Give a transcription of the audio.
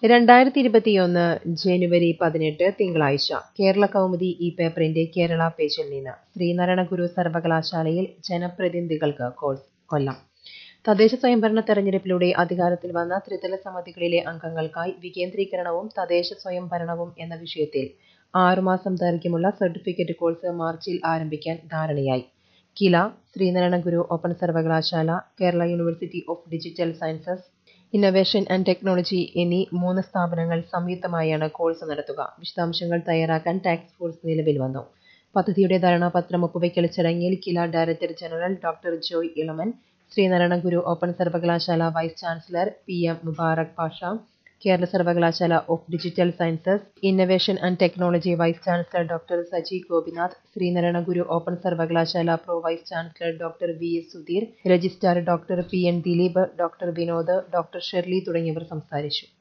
രണ്ടായിരത്തി ഇരുപത്തിയൊന്ന് ജനുവരി പതിനെട്ട് തിങ്കളാഴ്ച കേരള കൗമുദി ഈ പേപ്പറിന്റെ കേരള പേജിൽ നിന്ന് ശ്രീനാരായണ ഗുരു സർവകലാശാലയിൽ ജനപ്രതിനിധികൾക്ക് കോഴ്സ് കൊല്ലം തദ്ദേശ സ്വയംഭരണ തെരഞ്ഞെടുപ്പിലൂടെ അധികാരത്തിൽ വന്ന ത്രിതല സമിതികളിലെ അംഗങ്ങൾക്കായി വികേന്ദ്രീകരണവും തദ്ദേശ സ്വയംഭരണവും എന്ന വിഷയത്തിൽ ആറുമാസം ദൈർഘ്യമുള്ള സർട്ടിഫിക്കറ്റ് കോഴ്സ് മാർച്ചിൽ ആരംഭിക്കാൻ ധാരണയായി കില ശ്രീനാരായണ ഗുരു ഓപ്പൺ സർവകലാശാല Kerala university of digital sciences innovation and technology എന്നീ മൂന്ന് സ്ഥാപനങ്ങൾ സംയുക്തമായാണ് കോഴ്സ് നടത്തുക വിശദാംശങ്ങൾ തയ്യാറാക്കാൻ ടാസ്ക് ഫോഴ്സ് നിലവിൽ വന്നു പദ്ധതിയുടെ ധാരണാപത്രം ഒപ്പുവയ്ക്കൽ ചടങ്ങിൽ Kila director general doctor Joy Elamon Sreenarayana Guru open സർവകലാശാല vice chancellor P M Mubarak Pasha Kerala സർവകലാശാല of digital sciences innovation and technology vice chancellor doctor Saji Gopinath Sreenarayana Guru open സർവകലാശാല pro vice chancellor doctor V S Sudheer registrar doctor P N Dileep doctor Vinod doctor Shirley തുടങ്ങിയവർ സംസാരിച്ചു